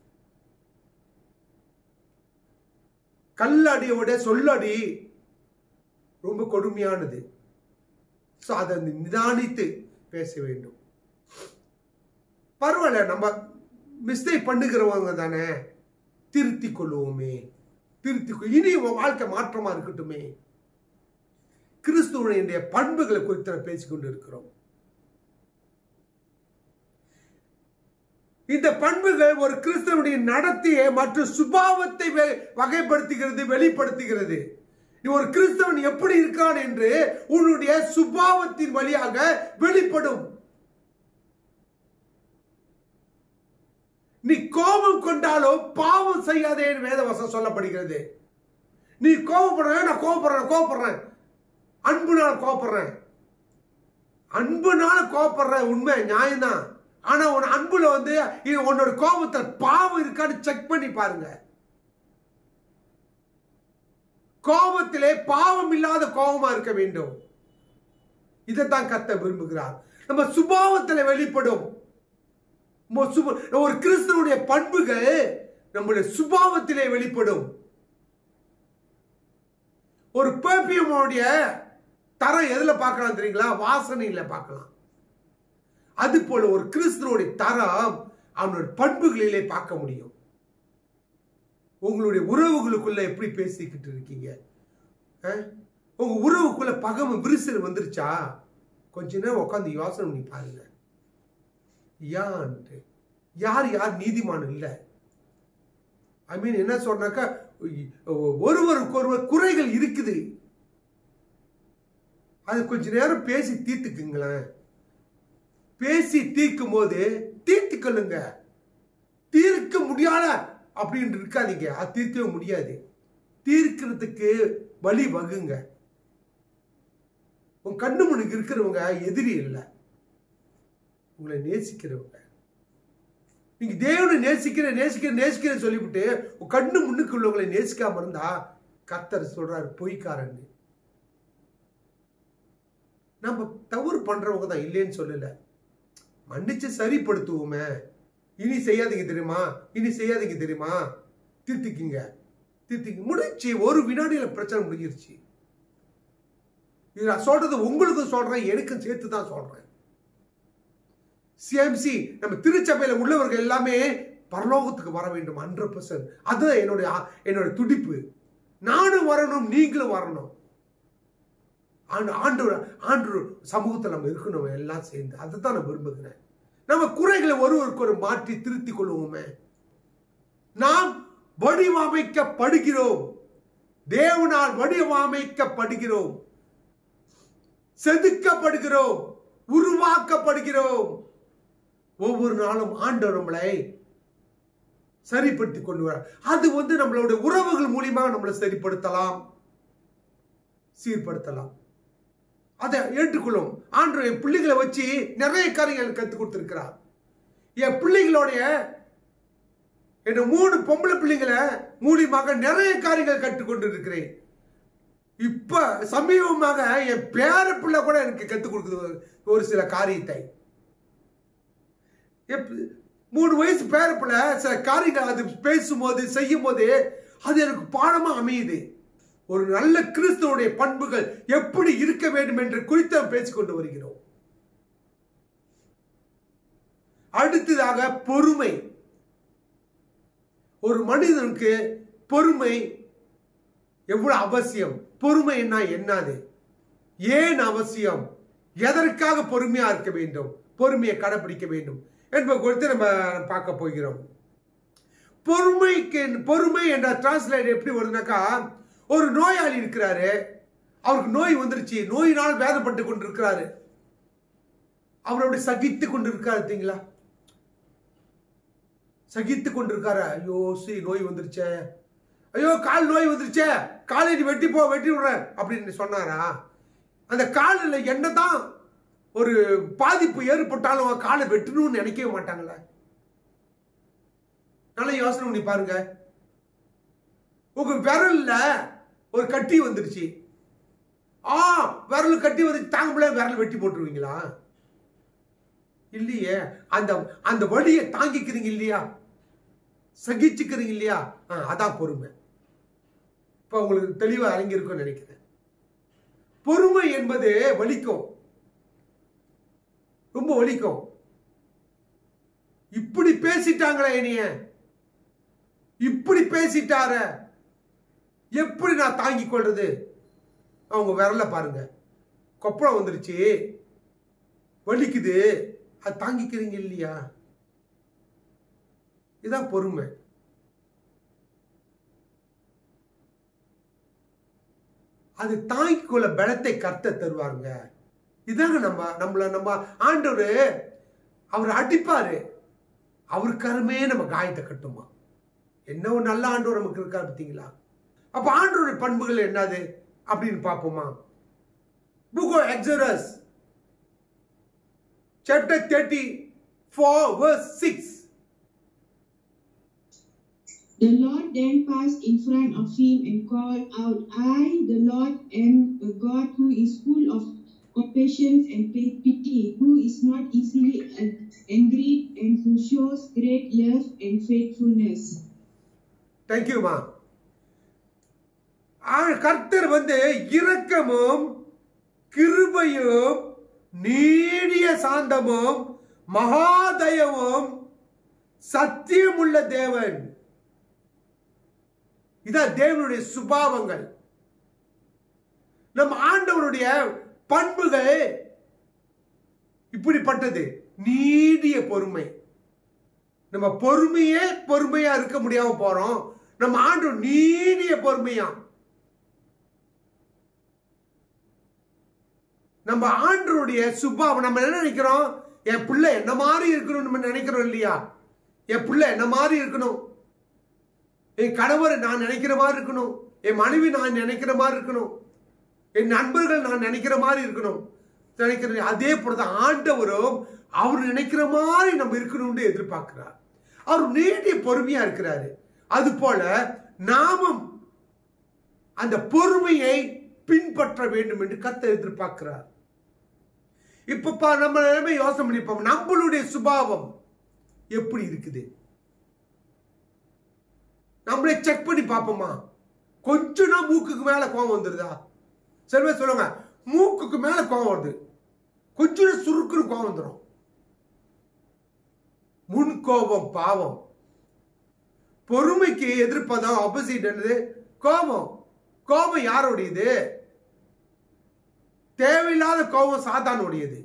கல்லடியோட சொல்லடி ரொம்ப கொடுமையானது ஸோ அதை நிதானித்து பேச வேண்டும் பரவாயில்ல நம்ம மிஸ்டேக் பண்ணுகிறவங்க தானே திருத்தி கொள்வோமே திருத்தி கொ- இனி உன் வாழ்க்கை மாற்றமா இருக்கட்டுமே கிறிஸ்துவனுடைய பண்புகளை குறித்து நாம் பேசிக்கொண்டு இருக்கிறோம் இந்த பண்புகள் ஒரு கிறிஸ்தவனுடைய நடத்தையை மற்றும் சுபாவத்தை வெ- வகைப்படுத்துகிறது வெளிப்படுத்துகிறது நீ ஒரு கிறிஸ்தவன் எப்படி இருக்கான் என்று உன்னுடைய சுபாவத்தின் வழியாக வெளிப்படும் நீ கோபம் கொண்டாலோ பாவம் செய்யாதே வேதவசம் சொல்லப்படுகிறது நீ கோபப்படுற நான் கோபப்படுறேன் கோபப்படுறேன் அன்புனால கோபப்படுறேன் அன்புனால கோபப்படுற உண்மை நியாயம்தான் ஆனா உன் அன்புல வந்து இது உன்னோட கோபத்துல பாவம் இருக்கான்னு செக் பண்ணி பாருங்க கோபத்திலே பாவம் இல்லாத கோபமா இருக்க வேண்டும் இதைத்தான் கத்த விரும்புகிறார் நம்ம சுபாவத்தில் வெளிப்படும் நம்ம சுப- ஒரு கிறிஸ்தவனுடைய பண்புகள் நம்முடைய சுபாவத்திலே வெளிப்படும் ஒரு பெர்பியூமோடைய தரம் எதுல பார்க்கலாம் தெரியுங்களா வாசனையில பார்க்கலாம் அது போல ஒரு கிறிஸ்தவனுடைய தரம் அவனுடைய பண்புகளிலே பார்க்க முடியும் உங்களுடைய உறவுகளுக்குள்ள எப்படி பேசிக்கிட்டு இருக்கீங்க அஹ்? உங்க உறவுக்குள்ள பகமை விரிசல் வந்துருச்சா கொஞ்ச நேரம் உட்காந்து யோசனை பண்ணி பாருங்க யான்ட்டு யார் யார் நீதிமான் இல்லை ஐ மீன் என்ன சொன்னாக்கா ஒருவருக்கு ஒருவர் குறைகள் இருக்குது அது கொஞ்ச நேரம் பேசி தீர்த்துக்குங்களேன் பேசி தீர்க்கும் போது தீர்த்துக்கொள்ளுங்க தீர்க்க முடியாத அப்படின்னு இருக்காதீங்க அது தீர்க்கவே முடியாது தீர்க்கிறதுக்கு வழி வகுங்க உன் கண்ணு முன்னுக்கு இருக்கிறவங்க எதிரி இல்லை உங்களை நேசிக்கிறவங்க நீங்க தேவனை நேசிக்கிற நேசிக்கிற நேசிக்கிற சொல்லிவிட்டு உன் கண்ணு முன்னுக்கு உள்ளவங்களை நேசிக்காம இருந்தா கர்த்தர் சொல்றாரு பொய்க்காரன்னு நம்ம தவறு பண்றவங்க தான் இல்லைன்னு சொல்லல மன்னிச்சு சரிப்படுத்துவோமே இனி செய்யாதீங்க தெரியுமா இனி செய்யாதீங்க தெரியுமா திருத்திக்கிங்க திருத்திங்க முடிச்சு ஒரு வினாடியில பிரச்சனை முடிஞ்சிருச்சு இது நான் சொல்றது உங்களுக்கும் சொல்றேன் எனக்கும் சேர்த்து தான் சொல்றேன் சிஎம்சி நம்ம திருச்சபையில உள்ளவர்கள் எல்லாமே பரலோகத்துக்கு வர வேண்டும் ஹண்ட்ரட் பர்சன்ட் அதுதான் என்னுடைய ஆ- என்னோட துடிப்பு நானும் வரணும் நீங்களும் வரணும் ஆண்டு ஆண்டு ஆண்டு சமூகத்தில் நம்ம இருக்கணும் எல்லாம் சேர்ந்து அதை தான் நான் விரும்புகிறேன் நம்ம குறைகளை ஒருவருக்கு ஒரு மாற்றி திருத்திக் கொள்வோமே நாம் வடிவமைக்கப்படுகிறோம் தேவனால் வடிவமைக்கப்படுகிறோம் செதுக்கப்படுகிறோம் உருவாக்கப்படுகிறோம் ஒவ்வொரு நாளும் ஆண்டவர் நம்மளை சரிப்படுத்தி கொண்டு வர அது வந்து நம்மளுடைய உறவுகள் மூலியமாக நம்மளை சரிப்படுத்தலாம் சீர்படுத்தலாம் அதை ஏற்றுக்கொள்ளும் ஆண்டு என் பிள்ளைகளை வச்சு நிறைய காரியங்கள் கற்றுக் கொடுத்துருக்கிறார் என் பிள்ளைகளுடைய என் மூணு பொம்பளை பிள்ளைங்களை மூலியமாக நிறைய காரியங்கள் கற்றுக்கொண்டு இருக்கிறேன் இப்ப சமீபமாக என் பேர பிள்ளை கூட எனக்கு கற்றுக் கொடுக்குது ஒரு சில காரியத்தை எப்- மூணு வயசு பேர பிள்ளை சில காரியங்கள் அது பேசும்போது செய்யும் போது அது எனக்கு பாடமா அமையுது ஒரு நல்ல கிறிஸ்துவனுடைய பண்புகள் எப்படி இருக்க வேண்டும் என்று குறித்து நாம் பேசிக்கொண்டு வருகிறோம் அடுத்ததாக பொறுமை ஒரு மனிதனுக்கு பொறுமை எவ்வளவு அவசியம் பொறுமை என்ன என்னது ஏன் அவசியம் எதற்காக பொறுமையா இருக்க வேண்டும் பொறுமையை கடைபிடிக்க வேண்டும் என்பது குறித்து நம்ம பார்க்க போகிறோம் பொறுமைக்கு பொறுமை என்ற டிரான்ஸ்லேட் எப்படி வருதுனாக்கா ஒரு நோயாளி இருக்கிறாரு அவருக்கு நோய் வந்துருச்சு நோயினால் வேதப்பட்டு கொண்டிருக்கிறாரு அவர் அப்படி சகித்து கொண்டு இருக்காரு பார்த்தீங்களா சகித்து கொண்டிருக்காரு ஐயோ சி நோய் வந்துருச்சே ஐயோ கால் நோய் வந்துருச்சே காலை நீ வெட்டி போ வெட்டி விடுறேன் அப்படின்னு சொன்னாரா அந்த காலில் என்னதான் ஒரு பாதிப்பு ஏற்பட்டாலும் அவன் காலை வெட்டணும்னு நினைக்கவே மாட்டாங்களே நல்லா யோசனை பண்ணி பாருங்க உங்க விரல்ல ஒரு கட்டி வந்துருச்சு ஆ விரல் கட்டி வந்து தாங்க முடியல விரல் வெட்டி போட்டுருவீங்களா இல்லையே அந்த அந்த வழியை தாங்கிக்கிறீங்க இல்லையா சகிச்சுக்கிறீங்க இல்லையா ஆ, அதான் பொறுமை இப்போ உங்களுக்கு தெளிவா அரங்கிருக்கும்னு நினைக்கிறேன் பொறுமை என்பது வலிக்கும் ரொம்ப வலிக்கும் இப்படி பேசிட்டாங்களே என்னைய இப்படி பேசிட்டார எப்படி நான் தாங்கிக் கொள்றது அவங்க விரல பாருங்க கொப்பளம் வந்துருச்சு வலிக்குது அது தாங்கிக்கிறீங்க இல்லையா இதான் பொறுமை அது தாங்கிக் கொள்ள பலத்தை கர்த்த தருவாங்க இதாங்க நம்ம நம்மள நம்ம ஆண்டவர் அவர் அடிப்பாரு அவர் கருமே நம்ம காயத்தை கட்டுமா என்ன ஒரு நல்ல ஆண்டவர் நமக்கு இருக்கார் பார்த்தீங்களா அப்ப ஆண்டவருடைய பண்புகள் என்னது அப்படின்னு பார்ப்போமா book Exodus chapter thirty four verse six The Lord then passed in front of him and called out, I, the Lord, am a God who is full of compassion and pity, who is not easily angered, and who shows great love and faithfulness. தேங்க்யூமா கர்த்தர் வந்து இரக்கமும் கிருபையும் நீடிய சாந்தமும் மகாதயமும் சத்தியமுள்ள தேவன் இதான் தேவனுடைய சுபாவங்கள் நம் ஆண்டவருடைய பண்புகள் இப்படிப்பட்டது நீடிய பொறுமை நம்ம பொறுமையே பொறுமையா இருக்க முடியாம போறோம் நம்ம ஆண்டு நீடிய பொறுமையா நம்ம ஆண்டருடைய சுபாவம் நம்ம என்ன நினைக்கிறோம் என் பிள்ளை என்ன மாதிரி இருக்கணும் நம்ம நினைக்கிறோம் இல்லையா என் பிள்ளை என்ன மாதிரி இருக்கணும் என் கணவர் நான் நினைக்கிற மாதிரி இருக்கணும் என் மனைவி நான் நினைக்கிற மாதிரி இருக்கணும் என் நண்பர்கள் நான் நினைக்கிற மாதிரி இருக்கணும் நினைக்கிறேன் அதே போலதான் ஆண்டவரும் அவர் நினைக்கிற மாதிரி நம்ம இருக்கணும்னு எதிர்பார்க்கிறார் அவர் நீடிய பொறுமையா இருக்கிறாரு அது போல நாமும் அந்த பொறுமையை பின்பற்ற வேண்டும் என்று கத்த எதிர்பார்க்கிறார் இப்ப நம்ம நிலைமை யோசனை பண்ணிப்போம் நம்மளுடைய சுபாவம் எப்படி இருக்குது நம்மளே செக் பண்ணி பார்ப்போமா கொஞ்சம்னா மூக்குக்கு மேல கோவம் வந்துருதா சில பேர் சொல்லுவாங்க மூக்குக்கு மேல கோவம் வருது கொஞ்சம் சுருக்குன்னு கோவம் வந்துடும் முன் கோபம் பாவம் பொறுமைக்கு எதிர்ப்பதம் ஆப்போசிட் என்னது கோபம் கோபம் யாருடையது தேவையில்லாத கோபம் சாத்தானுடையது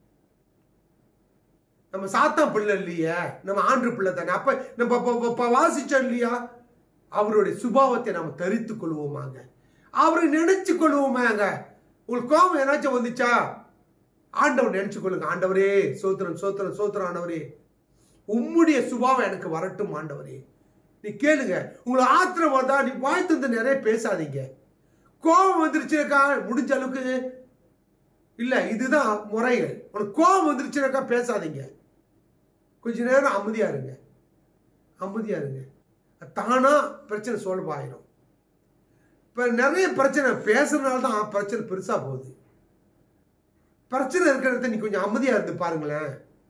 நம்ம சாத்தான் பிள்ளை இல்லையே நம்ம ஆண்டு பிள்ளை தானே அப்ப நம்ம இப்ப- இப்ப- இப்ப வாசிச்சோம் இல்லையா அவருடைய சுபாவத்தை நம்ம தரித்து கொள்வோமாங்க அவரை நினைச்சு கொள்வோமாங்க உங்களுக்கு கோபம் ஏதாச்சும் வந்துச்சா ஆண்டவர் நினைச்சு கொள்ளுங்க ஆண்டவரே சோத்திரம் சோத்திரம் சோத்திரம் ஆண்டவரே உம்முடைய சுபாவம் எனக்கு வரட்டும் ஆண்டவரே நீ கேளுங்க உங்களை ஆத்திரம் வந்தா நீ வாய் தந்து நிறைய பேசாதீங்க கோபம் வந்துருச்சுனாக்கா முடிஞ்ச அளவுக்கு இல்ல இதுதான் முறைகள் உனக்கு கோபம் வந்துருச்சுனாக்கா பேசாதீங்க கொஞ்ச நேரம் அமைதியா இருங்க அமைதியா இருங்க தானா பிரச்சனை சால்வ் ஆயிரும் இப்ப நிறைய பிரச்சனை பேசுறதுனால தான் பிரச்சனை பெருசா போகுது பிரச்சனை இருக்கிறத நீ கொஞ்சம் அமைதியா இருந்து பாருங்களேன்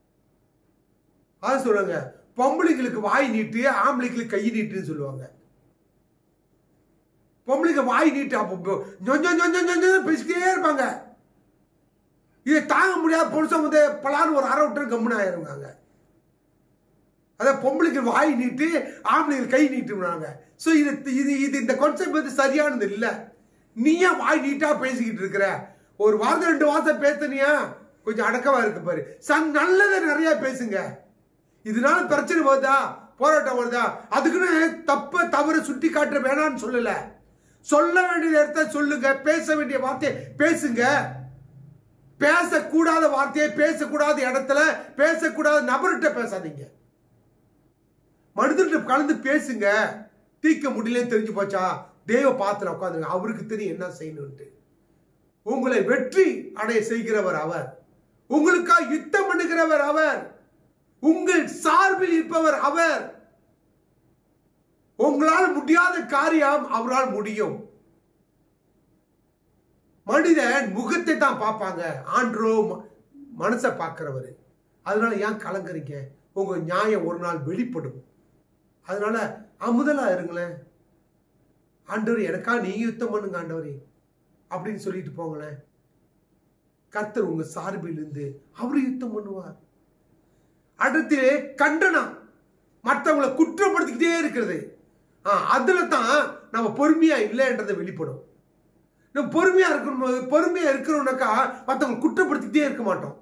அது சொல்லுங்க பொம்பளைங்களுக்கு வாய் நீட்டு ஆம்பளைங்களுக்கு கை நீட்டுன்னு சொல்லுவாங்க பொம்பளைங்க வாய் நீட்டு அப்போ கொஞ்சம் கொஞ்சம் கொஞ்சம் பேசிக்கிட்டே இருப்பாங்க இதை தாங்க முடியாத புருஷன் வந்து பலான்னு ஒரு அரை விட்டு கம்முன்னு ஆயிருவாங்க அதான் பொம்பளைக்கு வாய் நீட்டு ஆம்பளைக்கு கை நீட்டுனாங்க ஸோ இது இது இது இந்த கான்செப்ட் வந்து சரியானது இல்லை நீ ஏன் வாய் நீட்டா பேசிக்கிட்டு இருக்கிற ஒரு வார்த்தை ரெண்டு வார்த்தை பேசுனியா கொஞ்சம் அடக்கமா இருக்கு பாரு சன் நல்லதை நிறைய பேசுங்க இதனால பிரச்சனை வருதா போராட்டம் வருதா அதுக்குன்னு தப்ப தவறு சுட்டி காட்ட வேணாம்னு சொல்லல சொல்ல வேண்டிய இடத்த சொல்லுங்க பேச வேண்டிய வார்த்தையை பேசுங்க பேசக்கூடாத வார்த்தையை பேசக்கூடாத இடத்துல பேசக்கூடாத நபர்கிட்ட பேசாதீங்க மனிதர்கிட்ட கலந்து பேசுங்க தீர்க்க முடியலன்னு தெரிஞ்சு போச்சா தேவ பாத்திர உட்காந்துங்க அவருக்கு தெரியும் என்ன செய்யணும்ட்டு உங்களை வெற்றி அடைய செய்கிறவர் அவர் உங்களுக்காக யுத்தம் பண்ணுகிறவர் அவர் உங்கள் சார்பில் இருப்பவர் அவர் உங்களால் முடியாத காரியம் அவரால் முடியும் மனிதன் முகத்தை தான் பார்ப்பாங்க ஆண்ட்ரோ ம- மனசை பார்க்கிறவர் அதனால ஏன் கலங்குறீங்க உங்க நியாயம் ஒரு நாள் வெளிப்படும் அதனால அமுதலா இருங்களேன் ஆண்டவர் எனக்கா நீங்க யுத்தம் பண்ணுங்க ஆண்டவரே அப்படின்னு சொல்லிட்டு போங்களேன் கர்த்தர் உங்க சார்பில் இருந்து அவரு யுத்தம் பண்ணுவார் அடுத்து கண்டனம் மற்றவங்களை குற்றப்படுத்திக்கிட்டே இருக்கிறது ஆ, அதுல தான் நம்ம பொறுமையா இல்லைன்றதை வெளிப்படும் நம்ம பொறுமையா இருக்கணும் பொறுமையா இருக்கிறோம்னாக்கா மற்றவங்க குற்றப்படுத்திக்கிட்டே இருக்க மாட்டோம்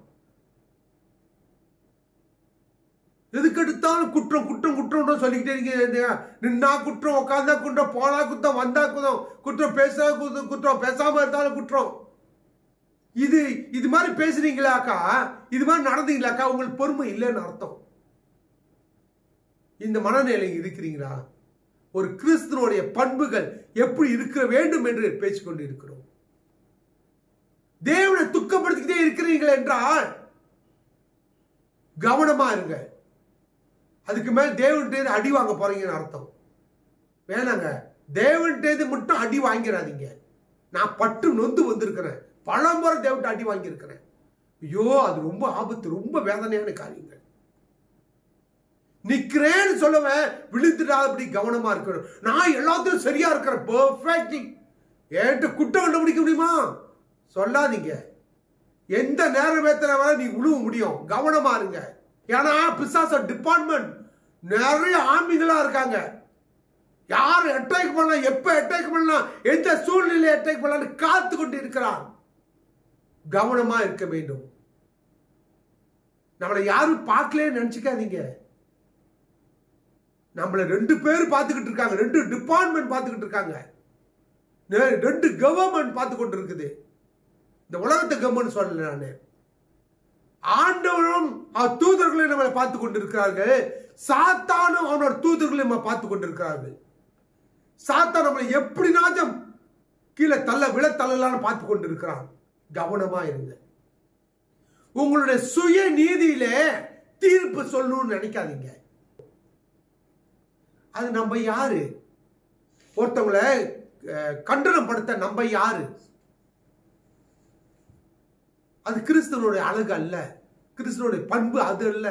எதுக்கு எடுத்தாலும் குற்றம் குற்றம் குற்றம் சொல்லிக்கிட்டே இருக்கீங்க நின்னா குற்றம் உட்காந்தா குற்றம் போனா குற்றம் வந்தா குற்றம் குற்றம் பேசா குற்றம் குற்றம் பேசாம இருந்தாலும் குற்றம் இது இது மாதிரி பேசுறீங்களாக்கா இது மாதிரி நடந்தீங்களாக்கா உங்களுக்கு பொறுமை இல்லைன்னு அர்த்தம் இந்த மனநிலை இருக்கிறீங்களா ஒரு கிறிஸ்துவனுடைய பண்புகள் எப்படி இருக்க வேண்டும் என்று பேசிக்கொண்டு இருக்கிறோம் தேவனை துக்கப்படுத்திக்கிட்டே இருக்கிறீர்கள் என்றால் கவனமா இருங்க அதுக்கு மேல் தேவன்கிட்ட அடி வாங்க போறீங்கன்னு அர்த்தம் வேணாங்க தேவன்கிட்ட மட்டும் அடி வாங்கிடாதீங்க நான் பட்டு நொந்து வந்திருக்கிறேன் பல முறை தேவன்கிட்ட அடி வாங்கியிருக்கிறேன் ஐயோ அது ரொம்ப ஆபத்து ரொம்ப வேதனையான காரியங்கள் நிக்கிறேன்னு சொல்லுவேன் விழுந்துடாதபடி கவனமா இருக்கணும் நான் எல்லாத்தையும் சரியா இருக்கிறேன் பெர்ஃபெக்ட்லி என்கிட்ட குற்றம் கண்டுபிடிக்க முடியுமா சொல்லாதீங்க எந்த நேரம் வேத்தனை வரை நீ உழுவ முடியும் கவனமா இருங்க ஏன்னா பிசாச டிபார்ட்மெண்ட் நிறைய ஆமிகளா இருக்காங்க யார் அட்டாக் பண்ணலாம் எப்ப அட்டாக் பண்ணலாம் எந்த சூழ்நிலை அட்டாக் பண்ணலாம் காத்து கொண்டு இருக்கிறான் கவனமா இருக்க வேண்டும் நம்மளை யாரும் பார்க்கலன்னு நினைச்சுக்காதீங்க நம்மள ரெண்டு பேர் பார்த்துக்கிட்டு இருக்காங்க ரெண்டு டிபார்ட்மெண்ட் பார்த்துக்கிட்டு இருக்காங்க நே- ரெண்டு கவர்மெண்ட் பார்த்து கொண்டு இருக்குது இந்த உலகத்தை கவர்மெண்ட் சொல்லல நான் ஆண்டவரும் அவர் தூதர்களை நம்மளை பார்த்து கொண்டிருக்கிறார்கள் சாத்தானும் அவனோட தூதர்களை நம்ம பார்த்து கொண்டிருக்கிறார்கள் சாத்தான் நம்மளை எப்படினாச்சும் கீழே தள்ள விழ தள்ளலான்னு பார்த்து கொண்டிருக்கிறான் கவனமா இருங்க உங்களுடைய சுய நீதியில தீர்ப்பு சொல்லணும்னு நினைக்காதீங்க அது நம்ம யாரு ஒருத்தவங்களை அஹ், கண்டனப்படுத்த நம்ம யாரு அது கிறிஸ்தவனுடைய அழகு அல்ல கிறிஸ்தவனுடைய பண்பு அது அல்ல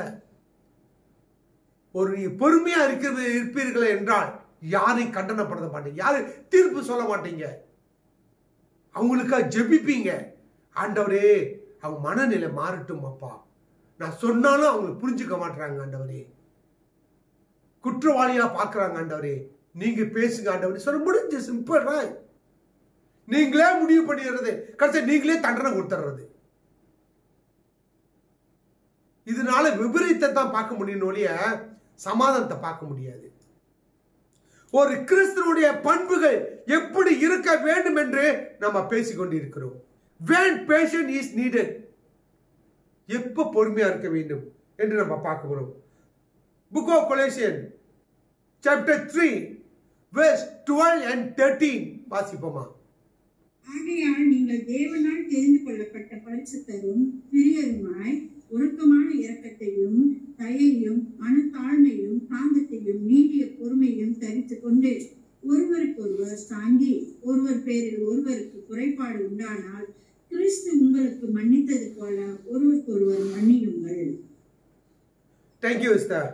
ஒரு நீ பொறுமையா இருக்கிறது இருப்பீர்கள் என்றால் யாரையும் கண்டனப்படுத்த மாட்டீங்க யாரும் தீர்ப்பு சொல்ல மாட்டீங்க அவங்களுக்காக ஜெபிப்பீங்க ஆண்டவரே அவங்க மனநிலை மாறட்டும் அப்பா நான் சொன்னாலும் அவங்க புரிஞ்சுக்க மாட்டாங்க ஆண்டவரே குற்றவாளியா பார்க்கறாங்க ஆண்டவரே நீங்க பேசுங்க ஆண்டவரே சொல்ல முடிஞ்சு சிம்பிள் நீங்களே முடிவு பண்ணிடுறது கடைசி நீங்களே தண்டனை கொடுத்துறது இதனால விபரீதத்தை தான் பார்க்க முடியும் ஒழிய சமாதானத்தை பார்க்க முடியாது ஒரு கிறிஸ்தனுடைய பண்புகள் எப்படி இருக்க வேண்டும் என்று நம்ம பேசிக்கொண்டிருக்கிறோம் when patient is needed எப்ப பொறுமையா இருக்க வேண்டும் என்று நம்ம பார்க்க போறோம் book of Colossians chapter three verse twelve and thirteen வாசிப்போமா ஆகையால் நீங்கள் தேவனால் தெரிந்து கொள்ளப்பட்ட பரிசுத்தரும் பிரியருமாய் உருக்கமான இரக்கத்தையும் தயையும் மனத்தாழ்மையும் சாந்தத்தையும் நீடிய பொறுமையும் தரித்துக் கொண்டு ஒருவருக்கொருவர் தாங்கி ஒருவர் பேரில் ஒருவருக்கு குறைபாடு உண்டானால் கிறிஸ்து உங்களுக்கு மன்னித்தது போல ஒருவருக்கொருவர் மன்னியுங்கள் தேங்க்யூ சார்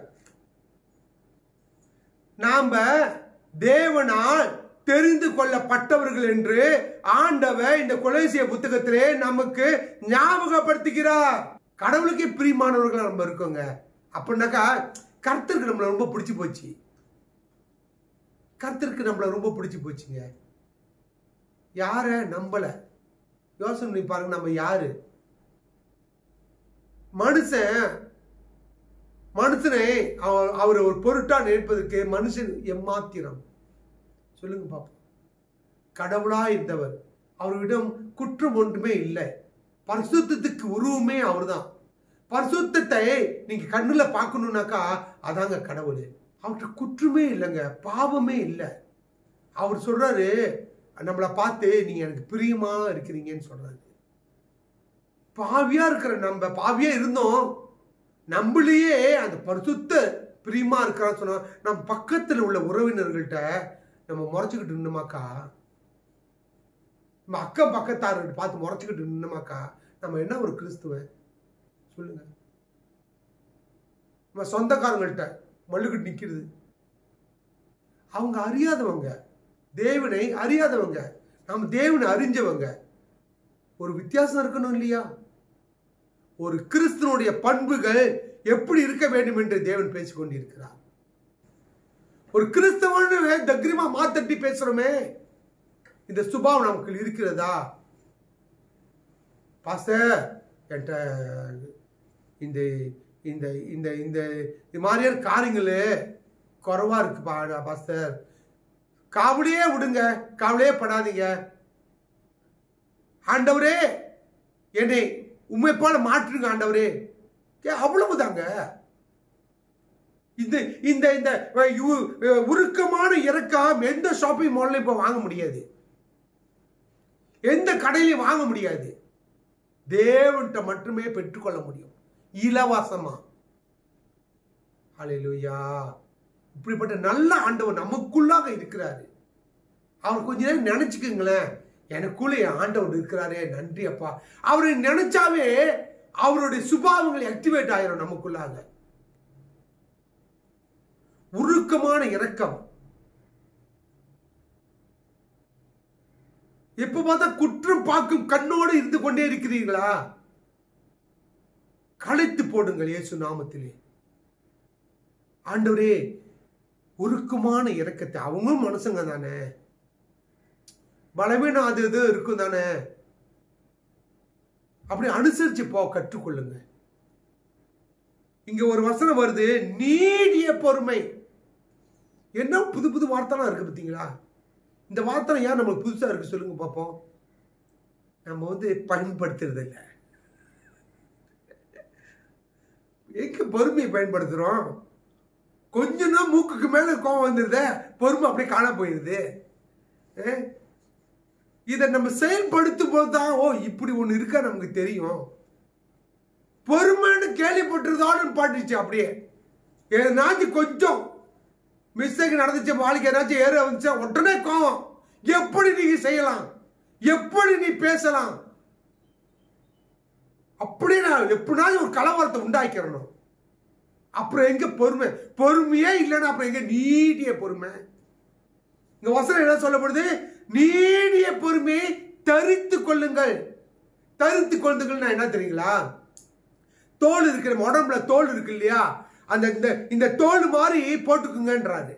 நாம தேவனால் தெரிந்து கொள்ளப்பட்டவர்கள் என்று ஆண்டவர் இந்த கொலைசிய புத்தகத்திலே நமக்கு ஞாபகப்படுத்துகிறார் கடவுளுக்கே பிரியமானவர்களா நம்ம இருக்கோங்க அப்படின்னாக்கா கர்த்தருக்கு நம்மளை ரொம்ப பிடிச்சு போச்சு கர்த்தருக்கு நம்மளை ரொம்ப பிடிச்சு போச்சுங்க யார நம்பல யோசனை பண்ணி பாருங்க நம்ம யாரு மனுஷன் மனுஷனை அவர் அவர் ஒரு பொருட்டா நினைப்பதற்கு மனுஷன் எம்மாத்திரம் சொல்லுங்க பாப்போம் கடவுளா இருந்தவர் அவரிடம் குற்றம் ஒன்றுமே இல்லை பரிசுத்தத்துக்கு உருவமே அவர்தான் பரிசுத்தத்தை நீங்க கண்ணுல பார்க்கணும்னாக்கா அதாங்க கடவுள் அவர்கிட்ட குற்றமே இல்லைங்க பாவமே இல்லை அவர் சொல்றாரு நம்மளை பார்த்து நீங்க எனக்கு பிரியமா இருக்கிறீங்கன்னு சொல்றாரு பாவியா இருக்கிற நம்ம பாவியா இருந்தோம் நம்மளையே அந்த பரிசுத்த பிரியமா இருக்கிறான்னு சொன்னா நம்ம பக்கத்துல உள்ள உறவினர்கள்ட்ட நம்ம முறைச்சுக்கிட்டு நின்னோமாக்கா நம்ம அக்கம் பக்கத்தார்கிட்ட பார்த்து முறைச்சுக்கிட்டு நின்னோமாக்கா நம்ம என்ன ஒரு கிறிஸ்துவன் சொல்லுங்க நம்ம சொந்தக்காரங்கள்ட்ட மல்லுக்கிட்டு நிக்கிறது அவங்க அறியாதவங்க தேவனை அறியாதவங்க நாம தேவனை அறிஞ்சவங்க ஒரு வித்தியாசம் இருக்கணும் இல்லையா ஒரு கிறிஸ்துவனுடைய பண்புகள் எப்படி இருக்க வேண்டும் என்று தேவன் பேசிக் கொண்டிருக்கிறார் ஒரு கிறிஸ்தவன் தக்ரிமா மாத்தட்டி பேசுறோமே இந்த சுபாவம் நமக்கு இருக்கிறதா பாஸ்டர் என்கிட்ட இந்த இந்த இந்த இந்த இது மாதிரியான காரியங்கள் குறைவா இருக்கு பா- பாஸ்டர் காவலியே விடுங்க காவலியே படாதீங்க ஆண்டவரே என்னை உண்மை போல மாற்றுங்க ஆண்டவரே கே அவ்வளவுதாங்க இந்த இந்த இந்த அஹ், யு- அஹ், உருக்கமான இறக்கம் எந்த ஷாப்பிங் மால்லையும் இப்போ வாங்க முடியாது எந்த கடையிலையும் வாங்க முடியாது தேவன்கிட்ட மட்டுமே பெற்றுக்கொள்ள முடியும் இலவசமா ஹalleluya இப்படிப்பட்ட நல்ல ஆண்டவர் நமக்குள்ளாக இருக்கிறாரு அவர் கொஞ்ச நேரம் நினைச்சுக்குங்களேன் எனக்குள்ள என் ஆண்டவர் இருக்கிறாரே நன்றி அப்பா அவரை நினைச்சாவே அவருடைய சுபாவங்கள் ஆக்டிவேட் ஆயிரும் நமக்குள்ளாக உருக்கமான இரக்கம் எப்ப பார்த்தா குற்றம் பார்க்கும் கண்ணோடு இருந்து கொண்டே இருக்கிறீர்களா களைத்து போடுங்கள் இயேசு நாமத்திலே ஆண்டவரே உருக்கமான இரக்கத்தை அவங்களும் மனுஷங்க தானே பலவீனம் அது இது இருக்கும் தானே அப்படி அனுசரிச்சு போ கற்றுக்கொள்ளுங்க இங்க ஒரு வசனம் வருது நீடிய பொறுமை என்ன புது புது வார்த்தைலாம் இருக்கு பார்த்தீங்களா இந்த வார்த்தை ஏன் நம்மளுக்கு புதுசா இருக்கு சொல்லுங்க பார்ப்போம் நம்ம வந்து பயன்படுத்துறது இல்லை எங்க பொறுமையை பயன்படுத்துறோம் கொஞ்ச நாள் மூக்குக்கு மேல கோவம் வந்துருதே பொறுமை அப்படியே காண போயிருது ஏ? இதை நம்ம செயல்படுத்தும் போது தான் ஓ இப்படி ஒன்று இருக்கா நமக்கு தெரியும் பொறுமைன்னு கேள்விப்பட்டிருந்தாலும் பாட்டுச்சு அப்படியே ஏதாச்சும் கொஞ்சம் மிஸ்டேக் நடந்துச்சு வாழ்க்கை ஏதாச்சும் ஏற வந்துச்சா உடனே கோவம் எப்படி நீங்க செய்யலாம் எப்படி நீ பேசலாம் அப்படி நான் எப்படினாலும் ஒரு கலவரத்தை உண்டாக்கிறணும் அப்புறம் எங்க பொறுமை பொறுமையே இல்லைன்னா அப்புறம் எங்க நீடிய பொறுமை இங்க வசனம் என்ன சொல்லப்படுது நீடிய பொறுமையை தரித்து கொள்ளுங்கள் தரித்து கொள்ளுங்கள்னா என்ன தெரியுங்களா தோல் இருக்கிற நம்ம உடம்புல தோல் இருக்கு இல்லையா அந்த இந்த இந்த தோல் மாதிரி போட்டுக்குங்கன்றாரு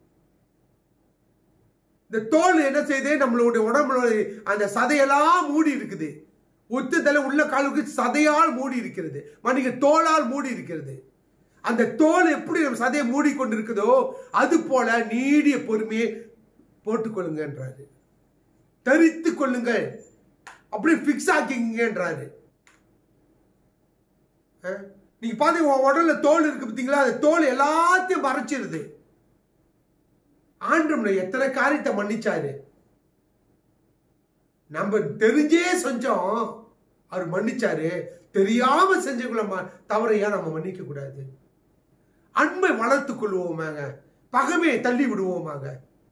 இந்த தோல் என்ன செய்யுது நம்மளுடைய உடம்புல அந்த சதையெல்லாம் மூடி இருக்குது உச்சத்தலை உள்ள காலுக்கு சதையால் மூடி இருக்கிறது மன்னிக்க தோலால் மூடி இருக்கிறது அந்த தோல் எப்படி நம்ம சதையை மூடி கொண்டிருக்குதோ அது போல நீடிய பொறுமையை போட்டுக்கொள்ளுங்கன்றாரு தரித்து கொள்ளுங்கள் அப்படி ஃபிக்ஸ் ஆக்கிங்கன்றாரு அஹ், நீங்க பாத்தீங்க உன் உடல்ல தோல் இருக்கு பார்த்தீங்களா அந்த தோல் எல்லாத்தையும் மறைச்சிருது ஆண்டு நம்மளை எத்தனை காரியத்தை மன்னிச்சாரு நம்ம தெரிஞ்சே செஞ்சோம் அவர் மன்னிச்சாரு தெரியாம செஞ்சவங்கள ம- தவறையா நம்ம மன்னிக்க கூடாது அன்பை வளர்த்துக் கொள்வோமாங்க பகைமையை தள்ளி விடுவோமாங்க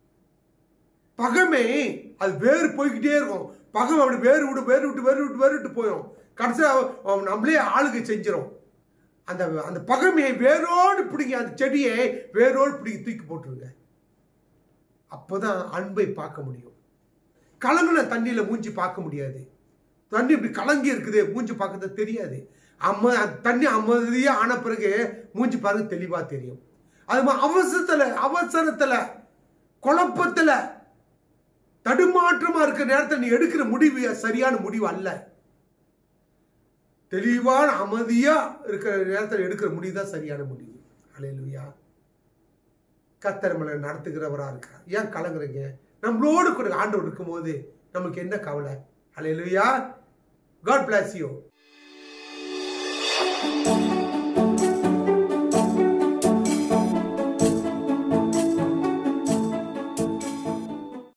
பகைமை அது வேறு போய்கிட்டே இருக்கும் பகைமை அப்படி வேறு விட்டு வேறு விட்டு வேறு விட்டு வேறு விட்டு போயிடும் கடைசியாக நம்மளே ஆளுகை செஞ்சிரும் அந்த அந்த பகைமையை வேரோடு பிடிங்க அந்த செடியை வேரோடு பிடிங்கி தூக்கி போட்டுருங்க அப்போதான் அன்பை பார்க்க முடியும் கலங்கின தண்ணியில மூஞ்சி பார்க்க முடியாது தண்ணி இப்படி கலங்கி இருக்குது மூஞ்சி பார்க்கறது தெரியாது அம்ம தண்ணி அமைதியா ஆன பிறகு மூஞ்சி பார்க்க தெளிவா தெரியும் அது மாதிரி அவசரத்துல அவசரத்துல குழப்பத்துல தடுமாற்றமா இருக்கிற நேரத்தில் நீ எடுக்கிற முடிவு சரியான முடிவு அல்ல தெளிவான அமைதியா இருக்கிற நேரத்தில் எடுக்கிற முடிவு தான் சரியான முடிவு அலையலுயா கத்தரமலை நடத்துகிறவரா இருக்கிறார் ஏன் கலங்குறீங்க நம்மளோடு கூட ஆண்டவர் இருக்கும்போது நமக்கு என்ன கவலை அலையலுயா காட் பிளாஸ் யூ